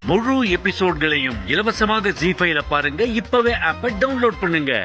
முழு எபிசோட்களையும் இலவசமாக ஜி ஃபைல பாருங்க இப்பவே ஆப்பை டவுன்லோட் பண்ணுங்க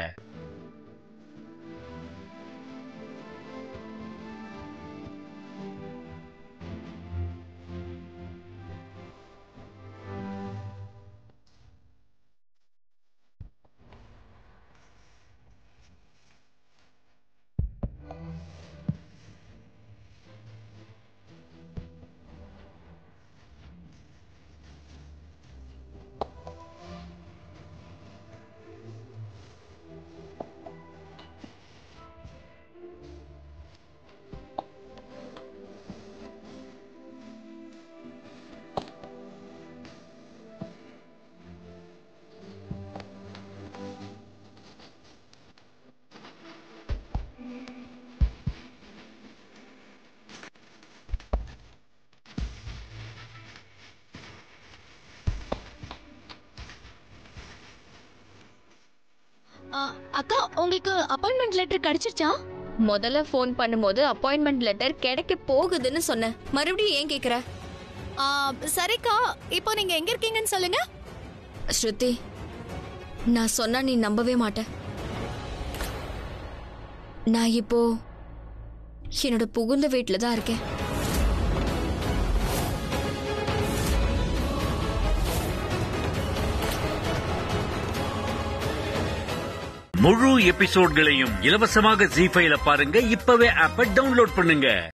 ஆ, அக்கா உங்களுக்கு அப்பாயின்மெண்ட் லெட்டர் கிடைச்சிருச்சா முதல்ல ஃபோன் பண்ணும்போது அப்பாயின்மெண்ட் லெட்டர் கிடைக்க போகுதுன்னு சொன்னேன் மறுபடியும் ஏன் கேக்குற ஆ, சரிக்கா இப்போ நீங்க எங்க இருக்கீங்கன்னு சொல்லுங்க ஸ்ருதி நான் சொன்னா நீ நம்பவே மாட்ட நான் இப்போ என்னோட புகுந்த வீட்டில் தான் இருக்கேன் முழு எபிசோட்களையும் இலவசமாக ஜி ஃபைல பாருங்க இப்பவே ஆப்பை டவுன்லோட் பண்ணுங்க